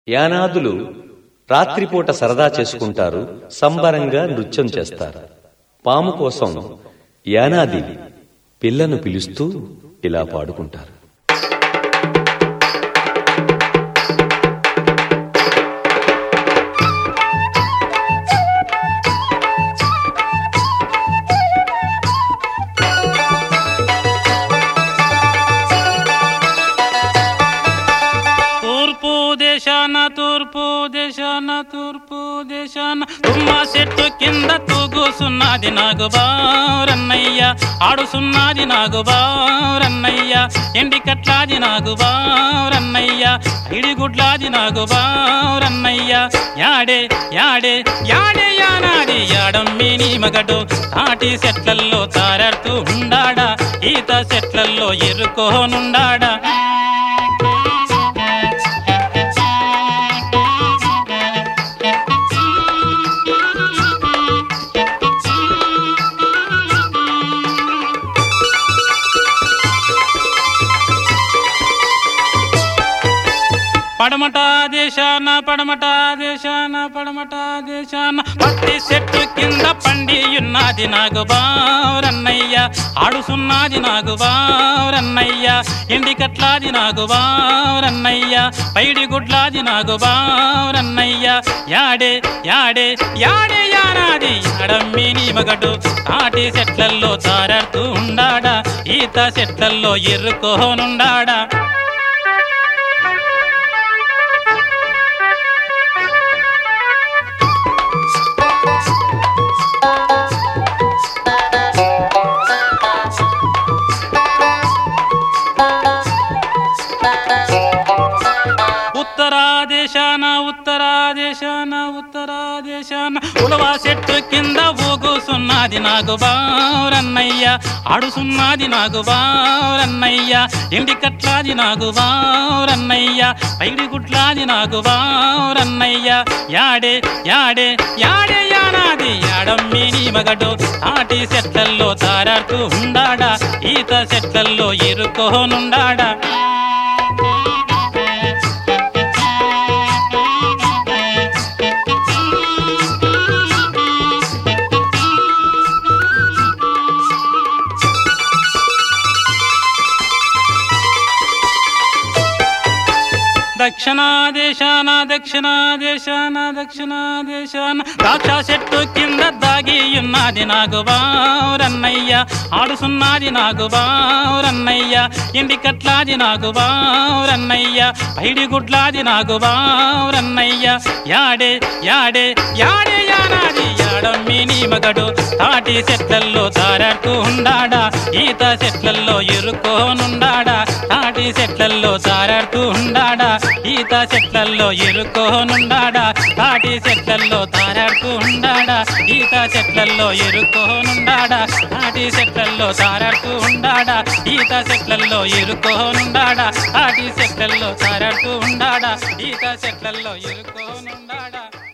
యానాదులు రాత్రిపూట సరదా చేసుకుంటారు సంబరంగా నృత్యం చేస్తారు పాము కోసం యానాది పిల్లను పిలుస్తూ ఇలా పాడుకుంటారు తూర్పు దేశాన తూర్పు దేశాన తూర్పు దేశాన తుమ్మ చెట్టు కింద తూగుసున్నది నాగు బారన్నయ్య ఆడుసున్నది నాగు బారన్నయ్య ఎండి కట్లాది నాగు బారన్నయ్య ఇడిగుడ్లాది నాగు బారన్నయ్య యాడే యాడే యాడే యానాది యాడమ్మి నీ మగడు తాటి చెట్లల్లో తారాడుతూ ఉండాడా ఈత చెట్లల్లో ఎరుకోనుండాడా పడమట దేశాన పడమట దేశాన పడమట దేశాన పత్తి చెట్టు కింద పండి ఉన్నది నాగు బారన్నయ్య ఆడుసున్నది నాగు బారన్నయ్య ఎండి కట్లాది నాగు బారన్నయ్య పైడి గుడ్లాది నాగు బారన్నయ్య యాడే యాడే యాడే యానాది యాడమ్మి నీ మగడు తాటి చెట్లల్లో తారాడుతూ ఉండాడా ఈత చెట్లల్లో ఎర్రుకోనుండాడా ఉత్తరాదేశాన ఉత్తరాదేశాన ఉత్తరాదేశాన ఉలవా చెట్టు కింద ఊగుసున్నది నాగు బారన్నయ్య ఆడుసున్నది నాగు బారన్నయ్య ఎండి కట్లాది నాగు బారన్నయ్య పైడి గుట్లాది నాగు బారన్నయ్య యాడే యాడే యాడే యానాది యాడమ్మి నీ మగడు తాటి చెట్లల్లో తారాడుతూ ఉండాడా ఈత చెట్లల్లో ఇరుకోనుండాడా దక్షిణాదేశాన దక్షిణాదేశాన దక్షిణాదేశాన ద్రాక్ష చెట్టు కింద దాగి ఉన్నది నాగు బారన్నయ్య ఆడుసున్నది నాగు బారన్నయ్య ఎండి కట్లాది నాగు బారన్నయ్య పైడి గుడ్లాది నాగు బారన్నయ్య యాడే యాడే యాడే యానాది యాడమ్మి నీ మగడు తాటి చెట్లల్లో తారాడుతూ ఉండాడా ఈత చెట్లల్లో ఇరుకోనుండాడా తాటి చెట్లల్లో తారాడుతూ ఉండాడా ఈత చెట్లల్లో ఇరుకోనుండాడా తాటి చెట్లల్లో తారాడుతూ ఉండాడా ఈత చెట్లల్లో ఇరుకోనుండాడా తాటి చెట్లల్లో తారాడుతూ ఉండాడా ఈత చెట్లల్లో ఇరుకోనుండాడా తాటి చెట్లల్లో తారాడుతూ ఉండాడా ఈత చెట్లల్లో ఇరుకోనుండాడా